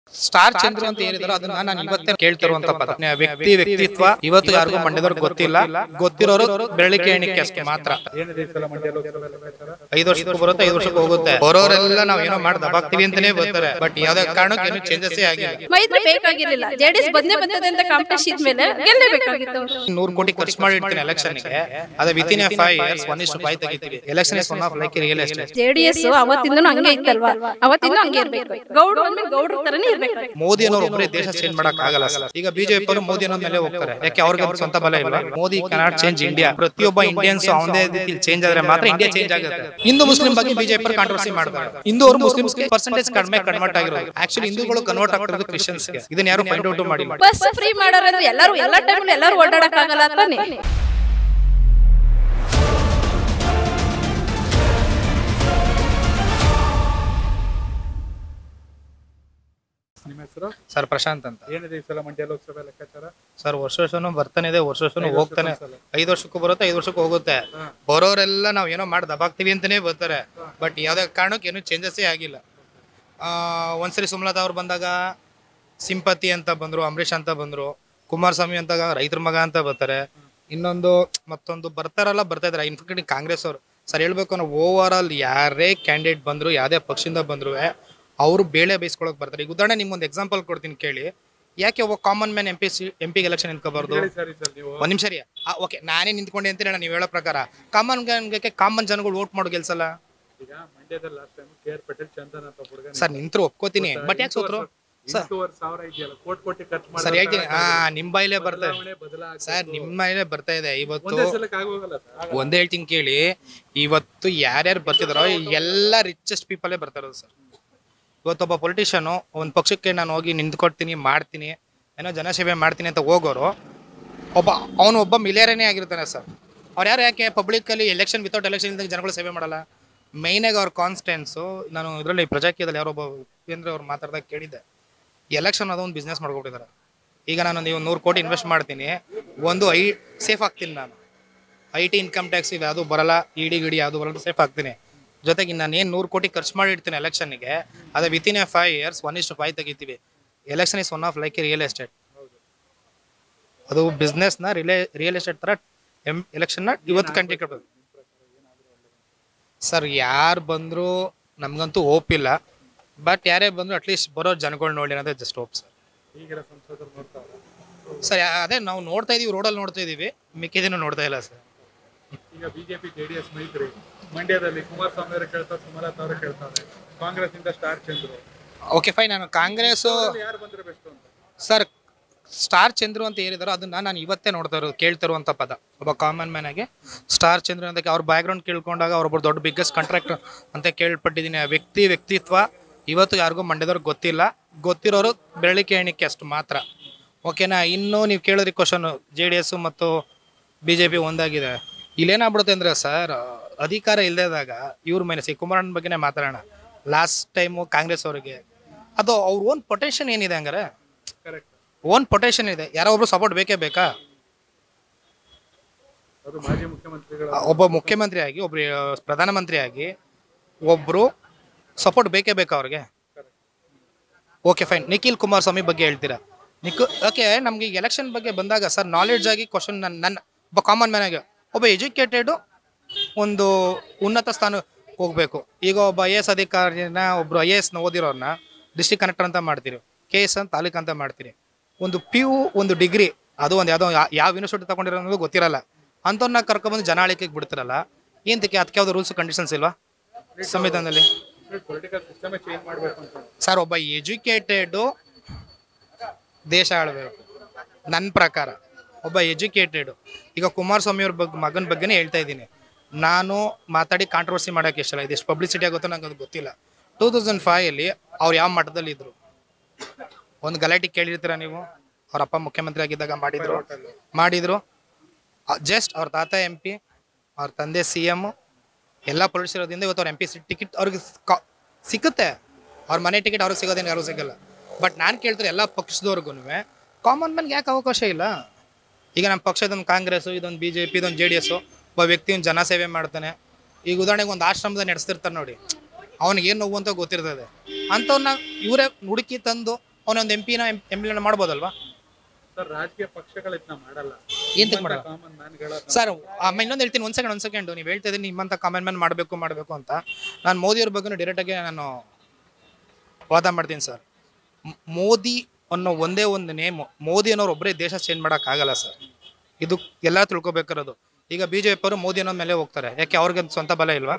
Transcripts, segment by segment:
Star Chandru ಅಂತ ಏನಿದಾರೋ ಅದನ್ನ ನಾನು ಇವತ್ತೇ ಕೇಳ್ತಿರುವಂತ ಪದ ವ್ಯಕ್ತಿ ವ್ಯಕ್ತಿತ್ವ ಇವತ್ತು ಯಾರಿಗೂ ಮಂಡ್ಯದವ್ರಿಗೆ ಗೊತ್ತಿಲ್ಲ ಗೊತ್ತಿರೋರು ಬೆರಳಿಕೆ ಎಣಿಕೆ ಅಷ್ಟೇ ಮಾತ್ರ ಏನಿದೆ ಈ ಸಲ ಮಂಡ್ಯ ಲೋಕಸಭೆ ಲೆಕ್ಕಾಚಾರ ಐದು ವರ್ಷಕ್ಕೂ ಬರುತ್ತೆ ಐದು ವರ್ಷಕ್ಕೆ ಹೋಗುತ್ತೆ ಬರೋರೆಲ್ಲ ನಾವ್ ಏನೋ ಮಾಡಿ ದಬಾಕ್ತಿವಿ ಅಂತಾನೆ ಬರ್ತಾರೆ ಬಟ್ ಯಾವ್ದೇ ಕಾರಣಕ್ಕೆ ಏನು ಚೇಂಜಸ್ ಆಗಿಲ್ಲ ಮೈತ್ರಿ ಬೇಕಾಗಿರ್ಲಿಲ್ಲ ಜೆಡಿಎಸ್ ಬಂದೇ ಬಂದದೆ ಅಂತ ಕಾಂಪಿಟೇಷನ್ ಮೇಲೆ ಗೆಲ್ಲೇಬೇಕಾಗಿತ್ತು ಅವ್ರು. ನೂರು ಕೋಟಿ ಖರ್ಚು ಮಾಡಿರ್ತೀನಿ ಎಲೆಕ್ಷನ್ ಗೆ ಅದೇ within a five years one ಇಷ್ಟು ಫೈವ್ ತೆಗಿತೀವಿ election is one of like real estate JDS ಅವತ್ತಿಂದನೂ ಹಂಗೆ ಇತ್ತಲ್ವಾ ಅವತ್ತಿಂದ ಹಂಗೆ ಇರ್ಬೇಕು ಗೌಡ್ರು ಅಂದ್ರೆ ಗೌಡ್ರ ತರನೇ ಇರ್ಬೇಕು ಮೋದಿ ಅನ್ನೋರು ಒಬ್ಬರೇ ದೇಶ ಚೇಂಜ್ ಮಾಡಕ್ ಆಗಲ್ಲ ಸರ್ ಈಗ ಬಿಜೆಪಿ ಅವರು ಮೋದಿ ಅನ್ನೋ ಮೇಲೆ ಹೋಗ್ತಾರೆ ಯಾಕೆ ಅವ್ರಿಗೆ ಒಂದು ಸ್ವಂತ ಬಲ ಇಲ್ಲ ಮೋದಿ ಕನಾಟ್ ಚೇಂಜ್ ಇಂಡಿಯಾ ಪ್ರತಿಯೊಬ್ಬ ಇಂಡಿಯನ್ಸ್ ಅವನದೇ ರೀತಿ ಚೇಂಜ್ ಆದ್ರೆ ಮಾತ್ರ ಇಂಡಿಯಾ ಚೇಂಜ್ ಆಗುತ್ತೆ ಹಿಂದೂ ಮುಸ್ಲಿಂ ಬಗ್ಗೆ ಬಿಜೆಪಿ ಅವರು ಕಾಂಟ್ರವರ್ಸಿ ಮಾಡ್ತಾರೆ ಹಿಂದೂ ಅವರು ಮುಸ್ಲಿಮ್ಸ್ ಪರ್ಸೆಂಟೇಜ್ ಕಡಿಮೆ ಕನ್ವರ್ಟ್ ಆಗಿರೋದು ಆಕ್ಚುಲಿ ಹಿಂದೂಗಳು ಕನ್ವರ್ಟ್ ಆಗ್ತಿರೋದು ಕ್ರಿಶ್ಚಿಯನ್ಸ್ ಗೆ ಇದನ್ನ ಯಾರು ಫೈಂಡ್ ಔಟ್ ಮಾಡಿಲ್ಲ ಬಸ್ ಫ್ರೀ ಮಾಡೋರಂದ್ರೆ ಎಲ್ಲರೂ ಎಲ್ಲಾ ಟೈಮ್ ಎಲ್ಲರೂ ಓಡಾಡಕ್ ಆಗಲ್ಲ ತಾನೆ ನಿಮ್ಮ ಹೆಸರು ಸರ್ ಪ್ರಶಾಂತ್ ಅಂತ ಏನಿದೆ ಈ ಸಲ ಮಂಡ್ಯ ಲೋಕಸಭೆ ಲೆಕ್ಕಾಚಾರ ಸರ್ ವರ್ಷ ವರ್ಷನೂ ಬರ್ತಾನೆ ಇದೆ ವರ್ಷ ವರ್ಷನೂ ಹೋಗ್ತಾನೆ ಸಲ. ಐದು ವರ್ಷಕ್ಕೂ ಬರುತ್ತೆ ಐದು ವರ್ಷಕ್ಕೂ ಹೋಗುತ್ತೆ ಬರೋರೆಲ್ಲ ನಾವ್ ಏನೋ ಮಾಡಿ ದಬಾಕ್ತಿವಿ ಅಂತಾನೆ ಬರ್ತಾರೆ ಬಟ್ ಯಾವ್ದೇ ಕಾರಣಕ್ಕೆ ಏನು ಚೇಂಜಸ್ ಆಗಿಲ್ಲ ಆ, ಒಂದ್ಸರಿ ಸುಮಲತಾ ಅವ್ರು ಬಂದಾಗ ಸಿಂಪತಿ ಅಂತ ಬಂದ್ರು ಅಂಬರೀಷ್ ಅಂತ ಬಂದ್ರು ಕುಮಾರಸ್ವಾಮಿ ಅಂತ ರೈತರ ಮಗ ಅಂತ ಬರ್ತಾರೆ ಇನ್ನೊಂದು ಮತ್ತೊಂದು ಬರ್ತಾರಲ್ಲ ಬರ್ತಾ ಇದಾರೆ ಇನ್ಫ್ಯಾಕ್ಟ್ ಕಾಂಗ್ರೆಸ್ ಅವರು ಸರ್ ಹೇಳ್ಬೇಕು ಅಂದ್ರೆ ಓವರ್ ಆಲ್ ಯಾರೇ ಕ್ಯಾಂಡಿಡೇಟ್ ಬಂದ್ರು ಯಾವ್ದೇ ಪಕ್ಷದಿಂದ ಬಂದ್ರು ಅವರು ಬೇಳೆ ಬೇಯಿಸ್ಕೊಳಕ್ ಬರ್ತಾರೆ ಈಗ ಉದಾಹರಣೆ ನಿಮ್ಗೊಂದು ಎಕ್ಸಾಂಪಲ್ ಕೊಡ್ತೀನಿ ಕೇಳಿ ಯಾಕೆ ಒಬ್ಬ common man M P C M ಪಿಗೆ ಎಲೆಕ್ಷನ್ ನಿಂತ್ಕೋಬಾರ್ದು ಹೇಳಿ ಸರ್ ಈ ಸಲ ನೀವು ಒಂದ್ ನಿಮಿಷ ರೀ ಓಕೆ ನಾನೇ ನಿಂತ್ಕೊಂಡೆ ಅಂತೀರ ನೀವು ಹೇಳೋ ಪ್ರಕಾರ ಕಾಮನ್ ಗೆ ಕಾಮನ್ ಜನಗಳು ವೋಟ್ ಮಾಡೋ ಗೆಲ್ಸಲ್ಲ ಈಗ ಮಂಡ್ಯದಲ್ಲಿ last time K R Patel Chandan ಅಂತ ಹುಡುಗ ಸರ್ ನಿಂತ್ರು ಒಪ್ಕೋತೀನಿ ಬಟ್ ಯಾಕೆ ಸೋತ್ರು ಸರ್ ಎಂಟೂವರೆ ಸಾವಿರ ಇದೆಯಲ್ಲ ಕೋಟಿ ಕೋಟಿ ಖರ್ಚು ಸರ್ ಹೇಳ್ತೀನಿ ಹಾ ನಿಮ್ ಬಾಯಿಲೇ ಬರ್ತಾ ಇದೆ ಬದಲಾವಣೆ ಸರ್ ನಿಮ್ ಬಾಯಿಲೇ ಬರ್ತಾ ಇದೆ ಇವತ್ತು ಒಂದೇ ಸಲಕ್ಕೆ ಆಗೋಗಲ್ಲ ಸರ್ ಒಂದೇ ಹೇಳ್ತೀನಿ ಕೇಳಿ ಇವತ್ತು ಯಾರ್ಯಾರು ಬರ್ತಿದಾರೋ ಎಲ್ಲ ರಿಚೆಸ್ಟ್ ಪೀಪಲೇ ಬರ್ತಾ ಇರೋದು ಸರ್ ಇವತ್ತೊಬ್ಬ ಪೊಲಿಟಿಷಿಯನು ಒಂದು ಪಕ್ಷಕ್ಕೆ ನಾನು ಹೋಗಿ ನಿಂತ್ಕೊಡ್ತೀನಿ ಮಾಡ್ತೀನಿ ಏನೋ ಜನಸೇವೆ ಮಾಡ್ತೀನಿ ಅಂತ ಹೋಗೋರು ಒಬ್ಬ ಅವನು ಒಬ್ಬ ಮಿಲಿಯರನೇ ಆಗಿರ್ತಾನೆ ಸರ್ ಅವ್ರು ಯಾರು ಯಾಕೆ ಪಬ್ಲಿಕಲ್ಲಿ ಎಲೆಕ್ಷನ್ ವಿತೌಟ್ ಎಲೆಕ್ಷನ್ ಇದ್ದಾಗ ಜನಗಳು ಸೇವೆ ಮಾಡಲ್ಲ ಮೈನಾಗಿ ಅವ್ರ ಕಾನ್ಸ್ಟೆನ್ಸು ನಾನು ಇದರಲ್ಲಿ ಪ್ರಜಾಕೀಯದಲ್ಲಿ ಯಾರೊಬ್ಬ ಉಪೇಂದ್ರ ಅವ್ರು ಮಾತಾಡ್ದಾಗ ಕೇಳಿದ್ದೆ ಎಲೆಕ್ಷನ್ ಅದೊಂದು ಬಿಸ್ನೆಸ್ ಮಾಡ್ಕೊಟ್ಟಿದ್ದಾರೆ ಈಗ ನಾನು ನೀವು ನೂರು ಕೋಟಿ ಇನ್ವೆಸ್ಟ್ ಮಾಡ್ತೀನಿ ಒಂದು ಐ ಸೇಫ್ ಆಗ್ತೀನಿ ನಾನು ಐ ಟಿ ಇನ್ಕಮ್ ಟ್ಯಾಕ್ಸ್ ಇದು ಯಾವುದು ಬರಲ್ಲ ಇಡಿ ಗಿಡಿ ಯಾವುದು ಬರಲ್ಲ ಸೇಫ್ ಆಗ್ತೀನಿ ಜೊತೆಗೆ ನಾನು ಏನು ನೂರು ಕೋಟಿ ಖರ್ಚು ಮಾಡಿರ್ತೀನಿ ಎಲೆಕ್ಷನ್ಗೆ ಅದೇ within a five years one ಇಷ್ಟು ಫೈವ್ ತೆಗಿತೀವಿ election is one of like real estate ಅದು ಬಿಸ್ನೆಸ್ನ ರಿಲೇ ರಿಯಲ್ ಎಸ್ಟೇಟ್ ಥರ ಎಂ ಎಲೆಕ್ಷನ್ನ ಇವತ್ತು ಕಂಟಿನ್ಯೂ ಸರ್ ಯಾರು ಬಂದರೂ ನಮಗಂತೂ ಹೋಪ್ ಇಲ್ಲ ಬಟ್ ಯಾರೇ ಬಂದರೂ ಅಟ್ಲೀಸ್ಟ್ ಬರೋ ಜನಗಳು ನೋಡಿ ಅನ್ನೋದೇ ಜಸ್ಟ್ ಹೋಪ್ ಸರ್ ಈಗಿನ ಸಂಸದರು ನೋಡ್ತಾವ್ರೆ ಸರ್ ಯಾ- ಅದೇ ನಾವು ನೋಡ್ತಾ ಇದೀವಿ ರೋಡಲ್ಲಿ ನೋಡ್ತಾ ಇದೀವಿ ಮಿಕ್ಕಿದೇನು ನೋಡ್ತಾ ಇಲ್ಲ ಸರ್ ಈಗ ಬಿಜೆಪಿ ಜೆಡಿಎಸ್ ಮೈತ್ರಿ ಮಂಡ್ಯದಲ್ಲಿ ಕುಮಾರಸ್ವಾಮಿ ಅವರು ಕೇಳ್ತಾರೆ ಸುಮಲತಾ ಅವರು ಕೇಳ್ತಾರೆ ಕಾಂಗ್ರೆಸ್ ಇಂದ ಸ್ಟಾರ್ ಚಂದ್ರು ಓಕೆ ಫೈನ್ ನಾನು ಕಾಂಗ್ರೆಸ್ಸು ಯಾರು ಬಂದ್ರೆ ಬೆಸ್ಟ್ ಅಂತ ಸರ್ ಸ್ಟಾರ್ ಚಂದ್ರು ಅಂತ ಏನಿದಾರೋ ಅದನ್ನ ನಾನು ಇವತ್ತೇ ನೋಡ್ತಾ ಇರೋದು ಕೇಳ್ತಿರುವಂಥ ಪದ ಒಬ್ಬ ಕಾಮನ್ ಮ್ಯಾನ್ ಆಗಿ ಸ್ಟಾರ್ ಚಂದ್ರು ಅಂತ ಅವ್ರ ಬ್ಯಾಕ್ಗ್ರೌಂಡ್ ಕೇಳ್ಕೊಂಡಾಗ ಅವ್ರೊಬ್ಬರು ದೊಡ್ಡ ಬಿಗ್ಗೆಸ್ಟ್ ಕಾಂಟ್ರಾಕ್ಟ್ ಅಂತ ಕೇಳ್ಪಟ್ಟಿದ್ದೀನಿ ಆ ವ್ಯಕ್ತಿ ವ್ಯಕ್ತಿತ್ವ ಇವತ್ತು ಯಾರಿಗೂ ಮಂಡ್ಯದವ್ರಿಗೆ ಗೊತ್ತಿಲ್ಲ ಗೊತ್ತಿರೋರು ಬೆರಳಿಕೆ ಎಣಿಕೆ ಅಷ್ಟು ಮಾತ್ರ ಓಕೆನಾ ಇನ್ನು ನೀವು ಕೇಳಿದ್ರಿ ಕ್ವಶನ್ ಜೆ ಡಿ ಎಸ್ ಮತ್ತು ಬಿ ಜೆ ಪಿ ಒಂದಾಗಿದೆ ಇಲ್ಲೇನಾಗ್ಬಿಡುತ್ತೆ ಅಂದರೆ ಸರ್ ಅಧಿಕಾರ ಇಲ್ಲದಾಗ ಇವ್ರ ಮೈನಸ್ ಈ ಕುಮಾರಣ್ಣ ಬಗ್ಗೆನೇ ಮಾತಾಡೋಣ ಲಾಸ್ಟ್ ಟೈಮು ಕಾಂಗ್ರೆಸ್ ಅವರಿಗೆ ಅದು ಅವ್ರ ಓನ್ ಪೊಟೆನ್ಷನ್ ಏನಿದೆ ಹಂಗಾರೆ ಕರೆಕ್ಟ್ ಓನ್ ಪೊಟೆನ್ಷನ್ ಇದೆ ಯಾರೋ ಒಬ್ರು ಸಪೋರ್ಟ್ ಬೇಕೇ ಬೇಕಾ ಅದು ಮಾಜಿ ಮುಖ್ಯಮಂತ್ರಿಗಳ ಒಬ್ಬ ಮುಖ್ಯಮಂತ್ರಿ ಆಗಿ ಒಬ್ರು ಆ, ಪ್ರಧಾನಮಂತ್ರಿ ಆಗಿ ಒಬ್ರು ಸಪೋರ್ಟ್ ಬೇಕೇ ಬೇಕಾ ಅವ್ರಿಗೆ ಓಕೆ ಫೈನ್ ನಿಖಿಲ್ ಕುಮಾರಸ್ವಾಮಿ ಬಗ್ಗೆ ಹೇಳ್ತೀರಾ ನಿಖು ಓಕೆ ನಮ್ಗೆ ಈಗ ಎಲೆಕ್ಷನ್ ಬಗ್ಗೆ ಬಂದಾಗ ಸರ್ ನಾಲೆಡ್ಜ್ ಆಗಿ ಕ್ವಶನ್ ನನ್ನ ನನ್ನ ಒಬ್ಬ ಕಾಮನ್ ಮ್ಯಾನ್ ಆಗಿ ಒಬ್ಬ ಎಜುಕೇಟೆಡು ಒಂದು ಉನ್ನತ ಸ್ಥಾನ ಹೋಗಬೇಕು ಈಗ ಒಬ್ಬ ಐ ಎಸ್ ಅಧಿಕಾರಿನ ಒಬ್ರು ಐ ಎ ಎಸ್ನ ಓದಿರೋರ್ನ ಡಿಸ್ಟ್ರಿಕ್ಟ್ ಕನೆಕ್ಟರ್ ಅಂತ ಮಾಡ್ತೀರಿ ಕೆ ಎಸ್ ಅಂತ ತಾಲೂಕು ಅಂತ ಮಾಡ್ತೀರಿ ಒಂದು ಪಿ ಯು ಒಂದು ಡಿಗ್ರಿ ಅದು ಒಂದು ಯಾವುದೋ ಯಾ- ಯಾವ ಯೂನಿವರ್ಸಿಟಿ ತಗೊಂಡಿರೋ ಅನ್ನೋದು ಗೊತ್ತಿರಲ್ಲ ಅಂಥವ್ರನ್ನ ಕರ್ಕೊಂಬಂದು ಜನ ಆಳಿಕೆಗೆ ಬಿಡ್ತಿರಲ್ಲ ಏನಕ್ಕೆ ಅದಕ್ಕೆ ಯಾವ್ದು ರೂಲ್ಸ್ ಕಂಡೀಷನ್ಸ್ ಇಲ್ವಾ ಸಂವಿಧಾನದಲ್ಲಿ ಪೊಲಿಟಿಕಲ್ ಸಿಸ್ಟಮೇ ಚೇಂಜ್ ಮಾಡ್ಬೇಕು ಅಂತ ಸರ್ ಒಬ್ಬ ಎಜುಕೇಟೆಡು ದೇಶ ಆಳ್ಬೇಕು ನನ್ನ ಪ್ರಕಾರ ಒಬ್ಬ ಎಜುಕೇಟೆಡು ಈಗ ಕುಮಾರಸ್ವಾಮಿ ಅವ್ರ ಬಗ್ಗೆ ಮಗನ ಬಗ್ಗೆನೇ ಹೇಳ್ತಾ ಇದ್ದೀನಿ ನಾನು ಮಾತಾಡಿ ಕಾಂಟ್ರವರ್ಸಿ ಮಾಡೋಕ್ಕೆ ಇಷ್ಟಲ್ಲ ಇದೆಷ್ಟು ಪಬ್ಲಿಸಿಟಿ ಆಗುತ್ತೋ ನಂಗೆ ಅದು ಗೊತ್ತಿಲ್ಲ ಟೂ ತೌಸಂಡ್ ಫೈವಲ್ಲಿ ಅವ್ರು ಯಾವ ಮಟ್ಟದಲ್ಲಿ ಇದ್ರು ಒಂದು ಗಲಾಟೆ ಕೇಳಿರ್ತೀರ ನೀವು ಅವ್ರ ಅಪ್ಪ ಮುಖ್ಯಮಂತ್ರಿ ಆಗಿದ್ದಾಗ ಮಾಡಿದ್ರು ಮಾಡಿದ್ರು ಜಸ್ಟ್ ಅವ್ರ ತಾತ ಎಂ ಪಿ ಅವ್ರ ತಂದೆ ಸಿ ಎಮ್ ಎಲ್ಲ ಪೊಲಿಟಿಕ್ಸ್ ಇರೋದ್ರಿಂದ ಇವತ್ತು ಅವ್ರ ಎಂ ಪಿ ಟಿಕೆಟ್ ಅವ್ರಿಗೆ ಕ- ಸಿಕ್ಕುತ್ತೆ ಅವ್ರ ಮನೆ ಟಿಕೆಟ್ ಅವ್ರಿಗೆ ಸಿಗೋದೇನು ಯಾರು ಸಿಗಲ್ಲ ಬಟ್ ನಾನು ಕೇಳ್ತಾರೆ ಎಲ್ಲ ಪಕ್ಷದವ್ರಿಗೂ ಕಾಮನ್ ಮ್ಯಾನ್ಗೆ ಯಾಕೆ ಅವಕಾಶ ಇಲ್ಲ ಈಗ ನಮ್ಮ ಪಕ್ಷ ಇದೊಂದು ಕಾಂಗ್ರೆಸ್ ಇದೊಂದು ಬಿ ಜೆ ಪಿ ಇದೊಂದು ಜೆ ಡಿ ಎಸ್ ಒಬ್ಬ ವ್ಯಕ್ತಿ ಒಂದು ಜನಸೇವೆ ಮಾಡ್ತಾನೆ ಈಗ ಉದಾಹರಣೆಗೆ ಒಂದು ಆಶ್ರಮದ ನಡೆಸ್ತಿರ್ತಾರೆ ನೋಡಿ ಅವ್ನಿಗೆ ಏನು ನೋವು ಅಂತ ಗೊತ್ತಿರ್ತದೆ ಅಂಥವ್ರನ್ನ ಇವರೇ ಹುಡುಕಿ ತಂದು ಅವನೊಂದು ಎಂ ಪಿನ ಎಂ ಎಲ್ ಮಾಡ್ಬೋದಲ್ವಾ ಸರ್ ರಾಜಕೀಯ ಪಕ್ಷಗಳು ಇದನ್ನ ಮಾಡಲ್ಲ ಎಂತಕ್ಕೆ ಮಾಡಲ್ಲ ಕಾಮನ್ ಮ್ಯಾನ್ಗಳ ಸರ್ ಆಮೇಲೆ ಇನ್ನೊಂದು ಹೇಳ್ತೀನಿ ಒಂದು ಸೆಕೆಂಡ್ ಒಂದು ಸೆಕೆಂಡ್ ನೀವು ಹೇಳ್ತಾ ಇದ್ದೀನಿ ನಿಮ್ಮಂತ ಕಾಮೆಂಟ್ ಮ್ಯಾನ್ ಮಾಡಬೇಕು ಮಾಡಬೇಕು ಅಂತ ನಾನು ಮೋದಿಯವ್ರ ಬಗ್ಗೆ ಡೈರೆಕ್ಟಾಗಿ ನಾನು ವಾದ ಮಾಡ್ತೀನಿ ಸರ್ ಮ್- ಮೋದಿ ಅನ್ನೋ ಒಂದೇ ಒಂದು ನೇಮ್ ಮೋದಿ ಅನ್ನೋರು ಒಬ್ಬರೇ ದೇಶ ಚೇಂಜ್ ಮಾಡೋಕ್ಕಾಗಲ್ಲ ಸರ್ ಇದು ಎಲ್ಲ ತಿಳ್ಕೊಬೇಕಿರೋದು ಈಗ ಬಿ ಜೆ ಅವರು ಮೋದಿ ಅನ್ನೋ ಮೇಲೆ ಹೋಗ್ತಾರೆ ಯಾಕೆ ಅವ್ರಿಗೆ ಸ್ವಂತ ಬಲ ಇಲ್ವಾ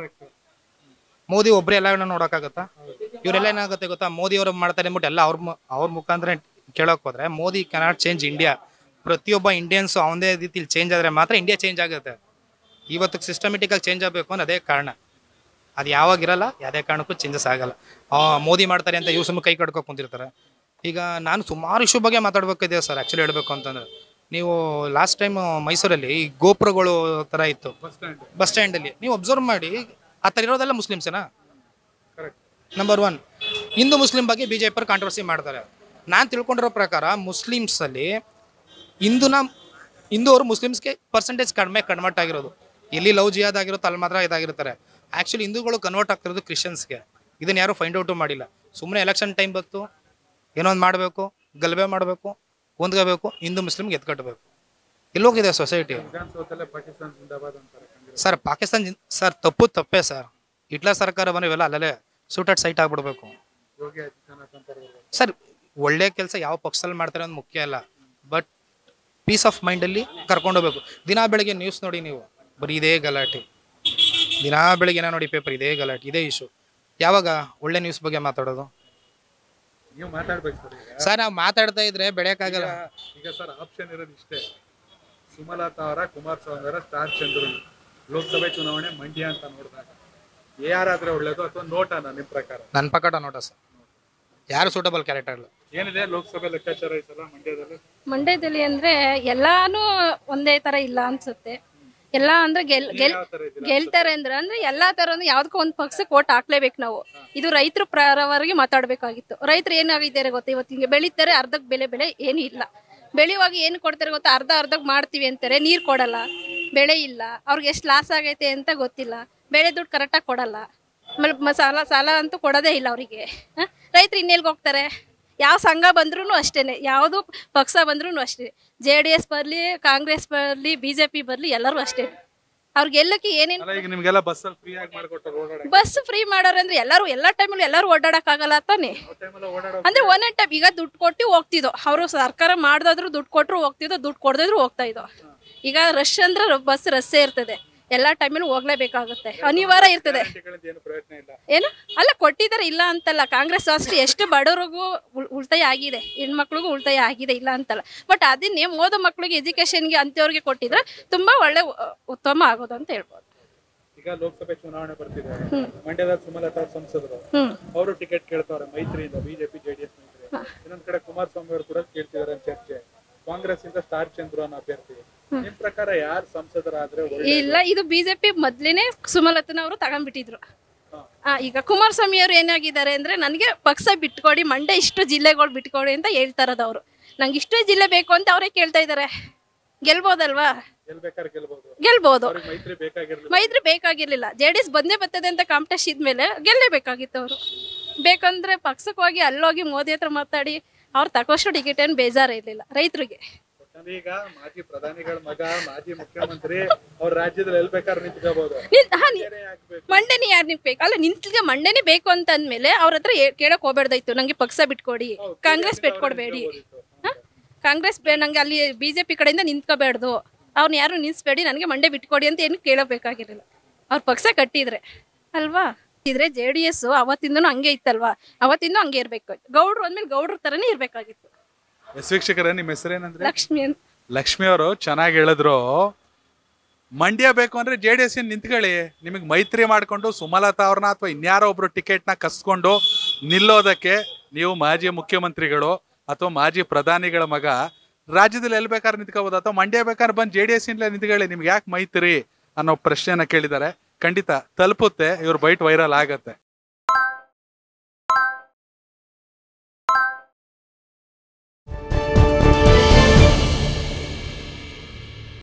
ಮೋದಿ ಒಬ್ಬರೇ ಎಲ್ಲ ನೋಡೋಕ್ಕಾಗತ್ತಾ ಇವರೆಲ್ಲ ಏನಾಗುತ್ತೆ ಗೊತ್ತಾ ಮೋದಿ ಅವರು ಮಾಡ್ತಾರೆ ಅಂದ್ಬಿಟ್ಟು ಎಲ್ಲ ಅವ್ರ ಮು- ಅವ್ರ ಮುಖಾಂತರ ಕೇಳೋಕೆ ಹೋದ್ರೆ ಮೋದಿ ಕೆನಾಟ್ ಚೇಂಜ್ ಇಂಡಿಯಾ ಪ್ರತಿಯೊಬ್ಬ ಇಂಡಿಯನ್ಸು ಅವನದೇ ರೀತಿಲಿ ಚೇಂಜ್ ಆದರೆ ಮಾತ್ರ ಇಂಡಿಯಾ ಚೇಂಜ್ ಆಗುತ್ತೆ ಇವತ್ತು ಸಿಸ್ಟಮೆಟಿಕಾಗಿ ಚೇಂಜ್ ಆಗಬೇಕು ಅನ್ನೋ ಅದೇ ಕಾರಣ ಅದು ಯಾವಾಗ ಇರಲ್ಲ ಯಾವುದೇ ಕಾರಣಕ್ಕೂ ಚೇಂಜಸ್ ಆಗಲ್ಲ ಆ, ಮೋದಿ ಮಾಡ್ತಾರೆ ಅಂತ ಇವ್ರು ಸುಮ್ಮನೆ ಕೈ ಕಡ್ಕೊ ಕುಂತಿರ್ತಾರೆ ಈಗ ನಾನು ಸುಮಾರು ಇಶ್ಯೂ ಬಗ್ಗೆ ಮಾತಾಡ್ಬೇಕಿದೆ ಸರ್ ಆ್ಯಕ್ಚುಲಿ ಹೇಳಬೇಕು ಅಂತಂದ್ರೆ ನೀವು ಲಾಸ್ಟ್ ಟೈಮ್ ಮೈಸೂರಲ್ಲಿ ಈ ಗೋಪುರಗಳು ಥರ ಇತ್ತು ಬಸ್ ಸ್ಟ್ಯಾಂಡ್ ಬಸ್ ಸ್ಟ್ಯಾಂಡಲ್ಲಿ ನೀವು ಅಬ್ಸರ್ವ್ ಮಾಡಿ ಆ ಥರ ಇರೋದೆಲ್ಲ ಮುಸ್ಲಿಮ್ಸೇನಾ correct number one Hindu Muslim ಬಗ್ಗೆ ಬಿ ಜೆ ಪಿ ಕಾಂಟ್ರವರ್ಸಿ ಮಾಡ್ತಾರೆ ನಾನು ತಿಳ್ಕೊಂಡಿರೋ ಪ್ರಕಾರ ಮುಸ್ಲಿಮ್ಸಲ್ಲಿ ಹಿಂದೂನ ಹಿಂದೂ ಅವರು ಮುಸ್ಲಿಮ್ಸ್ಗೆ ಪರ್ಸೆಂಟೇಜ್ ಕಡಿಮೆ ಕನ್ವರ್ಟ್ ಆಗಿರೋದು ಎಲ್ಲಿ ಲವ್ ಜಿಯಾದ್ ಆಗಿರುತ್ತೋ ಅಲ್ಲಿ ಮಾತ್ರ ಇದಾಗಿರ್ತಾರೆ ಆ್ಯಕ್ಚುಲಿ ಹಿಂದೂಗಳು ಕನ್ವರ್ಟ್ ಆಗ್ತಿರೋದು ಕ್ರಿಶ್ಚಿಯನ್ಸ್ಗೆ ಇದನ್ನ ಯಾರು ಫೈಂಡ್ ಔಟು ಮಾಡಿಲ್ಲ ಸುಮ್ಮನೆ ಎಲೆಕ್ಷನ್ ಟೈಮ್ ಬಂತು ಏನೋ ಒಂದು ಮಾಡಬೇಕು ಗಲಭೆ ಮಾಡಬೇಕು ಹೊಂದ್ಕೋಬೇಕು ಹಿಂದೂ ಮುಸ್ಲಿಮ್ಗೆ ಎತ್ಕಟ್ಟಬೇಕು ಎಲ್ಲೋಗಿದೆ ಸೊಸೈಟಿ ವಿಧಾನಸೌಧದಲ್ಲೇ ಪಾಕಿಸ್ತಾನ ಜಿಂದಾಬಾದ್ ಅಂತಾರೆ ಖಂಡಿತ. ಸರ್ ಪಾಕಿಸ್ತಾನ ಜಿನ್- ಸರ್ ತಪ್ಪು ತಪ್ಪೇ ಸರ್ ಹಿಟ್ಲರ್ ಸರ್ಕಾರ ಬಂದ್ರೆ ಇವೆಲ್ಲ ಅಲ್ಲಲ್ಲೇ ಸೂಟೆಡ್ ಸೈಟ್ ಆಗ್ಬಿಡ್ಬೇಕು ಯೋಗಿ ಆದಿತ್ಯನಾಥ್ ಅಂತ ಬರ್ಬೋದು. ಸರ್ ಒಳ್ಳೆ ಕೆಲಸ ಯಾವ ಪಕ್ಷದಲ್ಲಿ ಮಾಡ್ತಾರೆ ಅನ್ನೋದು ಮುಖ್ಯ ಅಲ್ಲ ಬಟ್ ಪೀಸ್ ಆಫ್ ಮೈಂಡಲ್ಲಿ ಕರ್ಕೊಂಡೋಗ್ಬೇಕು ದಿನಾ ಬೆಳಿಗ್ಗೆ ನ್ಯೂಸ್ ನೋಡಿ ನೀವು ಬರೀ ಇದೇ ಗಲಾಟೆ ದಿನಾ ಬೆಳಿಗ್ಗೆ ಏನೋ ನೋಡಿ ಪೇಪರ್ ಇದೇ ಗಲಾಟೆ ಇದೇ ಇಶ್ಯೂ ಯಾವಾಗ ಒಳ್ಳೆ ನ್ಯೂಸ್ ಬಗ್ಗೆ ಮಾತಾಡೋದು ನೀವು ಮಾತಾಡ್ಬೇಕು ಸರ್ ಈಗ ಸರ್ ನಾವು ಮಾತಾಡ್ತಾ ಇದ್ರೆ ಬೆಳೆಯೋಕ್ಕಾಗಲ್ಲ ಈಗ ಸರ್ ಆಪ್ಷನ್ ಇರೋದು ಇಷ್ಟೇ ಸುಮಲತಾ ಅವರ ಕುಮಾರಸ್ವಾಮಿ ಅವರ ಸ್ಟಾರ್ ಚಂದ್ರನ್ ಲೋಕಸಭೆ ಚುನಾವಣೆ ಮಂಡ್ಯ ಅಂತ ನೋಡಿದಾಗ ಯಾರಾದ್ರೆ ಒಳ್ಳೇದು ಅಥವಾ ನೋಟನ ನಿಮ್ ಪ್ರಕಾರ ನನ್ನ ಪಕ್ಕಟ ನೋಟ ಸರ್ ಯಾರು ಸೂಟಬಲ್ ಕ್ಯಾರೆಕ್ಟರ್ ಇಲ್ಲ ಏನಿದೆ ಲೋಕಸಭೆ ಲೆಕ್ಕಾಚಾರ ಈ ಸಲ ಮಂಡ್ಯದಲ್ಲಿ ಮಂಡ್ಯದಲ್ಲಿ ಅಂದ್ರೆ ಎಲ್ಲಾನು ಒಂದೇ ತರ ಇಲ್ಲ ಅನ್ಸುತ್ತೆ ಎಲ್ಲ ಅಂದ್ರೆ ಗೆಲ್ ಗೆಲ್ ಯಾವ ತರ ಇದೆ ಗೆಲ್ತಾರೆ ಅಂದ್ರೆ ಅಂದ್ರೆ ಎಲ್ಲಾ ತರ ಅಂದ್ರೆ ಯಾವ್ದಕ್ಕೂ ಒಂದ್ ಪಕ್ಷಕ್ಕೆ ಓಟ್ ಹಾಕ್ಲೇಬೇಕು ನಾವು ಇದು ರೈತರ ಪರವಾಗಿ ಮಾತಾಡ್ಬೇಕಾಗಿತ್ತು ರೈತರು ಏನಾಗಿದ್ದಾರೆ ಗೊತ್ತಾ ಇವತ್ತು ಹಿಂಗೆ ಬೆಳಿತಾರೆ ಅರ್ಧಕ್ ಬೆಲೆ ಬೆಲೆ ಏನು ಇಲ್ಲ ಬೆಳೆಯುವಾಗ ಏನು ಕೊಡ್ತಾರೆ ಗೊತ್ತಾ ಅರ್ಧ ಅರ್ಧಕ್ ಮಾಡ್ತೀವಿ ಅಂತಾರೆ ನೀರ್ ಕೊಡಲ್ಲ ಬೆಳೆ ಇಲ್ಲ ಅವ್ರಿಗೆ ಎಷ್ಟು ಲಾಸ್ ಆಗೈತೆ ಅಂತ ಗೊತ್ತಿಲ್ಲ ಬೆಳೆ ದುಡ್ಡು ಕರೆಕ್ಟಾಗಿ ಕೊಡಲ್ಲ ಆಮೇಲೆ ಮ- ಸಾಲ ಸಾಲ ಅಂತೂ ಕೊಡೋದೇ ಇಲ್ಲ ಅವರಿಗೆ ರೈತರು ಇನ್ನೆಲ್ಗೆ ಹೋಗ್ತಾರೆ ಯಾವ ಸಂಘ ಬಂದ್ರೂ ಅಷ್ಟೇನೆ ಯಾವುದು ಪಕ್ಷ ಬಂದ್ರೂ ಅಷ್ಟೇ ಜೆ ಡಿ ಎಸ್ ಬರಲಿ ಕಾಂಗ್ರೆಸ್ ಬರಲಿ ಬಿ ಜೆ ಪಿ ಬರಲಿ ಎಲ್ಲರೂ ಅಷ್ಟೇ ಅವ್ರಿಗೆ ಎಲ್ಲಕ್ಕೆ ಏನೇನು ಅಲ್ಲ ಈಗ ನಿಮ್ಗೆಲ್ಲ ಬಸ್ಸಲ್ಲಿ ಫ್ರೀ ಆಗಿ ಮಾಡ್ಕೊಟ್ಟಾರೆ ಓಡಾಡಕ್ಕೆ ಬಸ್ ಫ್ರೀ ಮಾಡೋರು ಅಂದ್ರೆ ಎಲ್ಲರೂ ಎಲ್ಲ ಟೈಮಲ್ಲಿ ಎಲ್ಲರೂ ಓಡಾಡಕ್ಕಾಗಲ್ಲ ತಾನೆ ಆ ಟೈಮೆಲ್ಲ ಓಡಾಡೋ ಅಂದ್ರೆ ಒಂದೇ ಟೈಮ್ ಈಗ ದುಡ್ಡು ಕೊಟ್ಟು ಹೋಗ್ತಿದ್ದೋ ಅವರು ಸರ್ಕಾರ ಮಾಡ್ದಾದ್ರು ದುಡ್ಡು ಕೊಟ್ಟರು ಹೋಗ್ತಿದ್ದೋ ದುಡ್ಡು ಕೊಡದಿದ್ರು ಹೋಗ್ತಾ ಇದ್ದೋ ಈಗ ರಶ್ ಅಂದ್ರೆ ಬಸ್ ರಸ್ಸೇ ಇರ್ತದೆ ಎಲ್ಲ ಟೈಮಲ್ಲಿ ಹೋಗ್ಲೇಬೇಕಾಗುತ್ತೆ ಅನಿವಾರ್ಯ ಇರ್ತದೆ ಗ್ಯಾರಂಟಿಗಳಿಂದ ಏನು ಪ್ರಯತ್ನ ಇಲ್ಲ ಏನು ಅಲ್ಲ ಕೊಟ್ಟಿದ್ದಾರೆ ಇಲ್ಲ ಅಂತಲ್ಲ ಕಾಂಗ್ರೆಸ್ ಅಷ್ಟು ಎಷ್ಟು ಬಡವರಿಗೂ ಉಳ್- ಉಳಿತಾಯ ಆಗಿದೆ ಹೆಣ್ಮಕ್ಳಿಗೂ ಉಳಿತಾಯ ಆಗಿದೆ ಇಲ್ಲ ಅಂತಲ್ಲ ಬಟ್ ಅದನ್ನೇ ಓದೋ ಮಕ್ಳಿಗೆ ಎಜುಕೇಶನ್ಗೆ ಅಂಥವ್ರಿಗೆ ಕೊಟ್ಟಿದ್ರೆ ತುಂಬಾ ಒಳ್ಳೆ ಉ- ಉತ್ತಮ ಆಗೋದು ಅಂತ ಹೇಳ್ಬೋದು ಈಗ ಲೋಕಸಭೆ ಚುನಾವಣೆ ಬರ್ತಿದೆ ಮಂಡ್ಯದ ಸುಮಲತಾ ಸಂಸದರು ಹ್ಮ್ ಅವರು ಟಿಕೆಟ್ ಕೇಳ್ತಾವ್ರೆ ಮೈತ್ರಿಯಿಂದ ಬಿಜೆಪಿ ಜೆಡಿಎಸ್ ಮೈತ್ರಿ ಇನ್ನೊಂದ್ ಕಡೆ ಕುಮಾರಸ್ವಾಮಿ ಅವರು ಕೂಡ ಕೇಳ್ತಿದಾರೆ ಅಂತ ಚರ್ಚೆ ಕಾಂಗ್ರೆಸ್ ಇಂದ ಸ್ಟಾರ್ ಚಂದ್ರು ಅನ್ನೋ ಅಭ್ಯರ್ಥಿ ನಿಮ್ ಪ್ರಕಾರ ಯಾರು ಸಂಸದರಾದ್ರೆ ಒಳ್ಳೆ ಇಲ್ಲ ಇದು ಬಿಜೆಪಿ ಮೊದ್ಲೇನೆ ಸುಮಲತನ ಅವರು ತಗೊಂಡ್ಬಿಟ್ಟಿದ್ರು ಆ, ಈಗ ಕುಮಾರಸ್ವಾಮಿ ಅವರು ಏನಾಗಿದ್ದಾರೆ ಅಂದ್ರೆ ನನಗೆ ಪಕ್ಷ ಬಿಟ್ಕೊಡಿ ಮಂಡ್ಯ ಇಷ್ಟು ಜಿಲ್ಲೆಗಳು ಬಿಟ್ಕೊಡಿ ಅಂತ ಹೇಳ್ತಾ ಇರೋದು ಅವರು ನಂಗೆ ಇಷ್ಟು ಜಿಲ್ಲೆ ಬೇಕು ಅಂತ ಅವರೇ ಕೇಳ್ತಾ ಇದ್ದಾರೆ ಗೆಲ್ಬೋದಲ್ವಾ ಗೆಲ್ಬೇಕಾದ್ರೆ ಗೆಲ್ಬಹುದು ಗೆಲ್ಬೋದು ಅವ್ರಿಗೆ ಮೈತ್ರಿ ಬೇಕಾಗಿರ್ಲಿಲ್ಲ ಮೈತ್ರಿ ಬೇಕಾಗಿರ್ಲಿಲ್ಲ ಜೆ ಡಿ ಎಸ್ ಬಂದೇ ಬರ್ತದೆ ಅಂತ ಕಾಂಪಿಟೇಷನ್ ಇದ್ಮೇಲೆ ಗೆಲ್ಲೇಬೇಕಾಗಿತ್ತು ಅವರು ಬೇಕಂದ್ರೆ ಪಕ್ಷಕ್ಕೆ ಹೋಗಿ ಅಲ್ಲೋಗಿ ಮೋದಿ ಹತ್ರ ಮಾತಾಡಿ ಅವ್ರು ತಗೋಷ್ಟು ಟಿಕೆಟ್ ಏನು ಬೇಜಾರೇ ಇರಲಿಲ್ಲ ರೈತರಿಗೆ ಒಟ್ನಲ್ಲಿ ಈಗ ಮಾಜಿ ಪ್ರಧಾನಿಗಳ ಮಗ ಮಾಜಿ ಮುಖ್ಯಮಂತ್ರಿ ಅವ್ರ ರಾಜ್ಯದಲ್ಲಿ ಎಲ್ ಬೇಕಾದ್ರೆ ನಿಂತ್ಕೋಬಹುದು ನಿಂತ್- ಹಾ, ನಿ- ಆಗ್ಬೇಕು ಮಂಡನೆ ಯಾರು ನಿಂತ್ಬೇಕು ಅಲ್ಲ ನಿಂತ್ಗೆ ಮಂಡನೆ ಬೇಕು ಅಂತ ಅಂದ್ಮೇಲೆ ಅವ್ರ ಹತ್ರ ಹೇ- ಕೇಳಕ್ ಹೋಗ್ಬೇಡ್ದಾಯ್ತು ನಂಗೆ ಪಕ್ಷ ಬಿಟ್ಕೊಡಿ ಕಾಂಗ್ರೆಸ್ ಬಿಟ್ಕೊಡ್ಬೇಡಿ ಹ? ಕಾಂಗ್ರೆಸ್ ಬೇ ನಂಗೆ ಅಲ್ಲಿ ಬಿಜೆಪಿ ಕಡೆಯಿಂದ ನಿಂತ್ಕೋಬೇಡ್ದು ಅವ್ನ ಯಾರು ನಿಲ್ಸ್ಬೇಡಿ ನನಗೆ ಮಂಡೆ ಬಿಟ್ಕೊಡಿ ಅಂತ ಏನು ಕೇಳಬೇಕಾಗಿರಲಿಲ್ಲ ಅವ್ರ ಪಕ್ಷ ಕಟ್ಟಿದ್ರೆ ಅಲ್ವಾ ಇದ್ರೆ ಜೆ ಡಿ ಎಸ್ ಅವತ್ತಿಂದನೂ ಹಂಗೆ ಇತ್ತಲ್ವಾ ಅವತ್ತಿಂದ ಹಂಗೆ ಇರ್ಬೇಕು ಗೌಡ್ರು ಅಂದ್ಮೇಲೆ ಗೌಡ್ರ ತರನೇ ಇರ್ಬೇಕಾಗಿತ್ತು ಎಸ್ ವೀಕ್ಷಕರೇ ನಿಮ್ಮ ಹೆಸರೇನಂದ್ರೆ ಲಕ್ಷ್ಮಿ ಅಂತ ಲಕ್ಷ್ಮಿ ಅವರು ಚೆನ್ನಾಗಿ ಹೇಳಿದ್ರು ಮಂಡ್ಯ ಬೇಕು ಅಂದ್ರೆ ಜೆ ಡಿ ಎಸ್ ನಿಂತ್ಕೊಳ್ಳಿ ನಿಮಗೆ ಮೈತ್ರಿ ಮಾಡ್ಕೊಂಡು ಸುಮಲತಾ ಅವ್ರನ್ನ ಅಥವಾ ಇನ್ಯಾರೋ ಒಬ್ರು ಟಿಕೆಟ್ನ ಕಸ್ಕೊಂಡು ನಿಲ್ಲೋದಕ್ಕೆ ನೀವು ಮಾಜಿ ಮುಖ್ಯಮಂತ್ರಿಗಳು ಅಥವಾ ಮಾಜಿ ಪ್ರಧಾನಿಗಳ ಮಗ ರಾಜ್ಯದಲ್ಲಿ ಎಲ್ಲಿ ಬೇಕಾದ್ರೆ ನಿಂತ್ಕೋಬೋದು ಅಥವಾ ಮಂಡ್ಯ ಬೇಕಾದ್ರೆ ಬಂದು ಜೆ ಡಿ ಎಸ್ ಇಂದಲೇ ನಿಂತ್ಕೊಳ್ಳಿ ನಿಮ್ಗೆ ಯಾಕೆ ಮೈತ್ರಿ ಅನ್ನೋ ಪ್ರಶ್ನೆನ ಕೇಳಿದ್ದಾರೆ ಖಂಡಿತ ತಲುಪುತ್ತೆ ಇವ್ರ ಬೈಟ್ ವೈರಲ್ ಆಗತ್ತೆ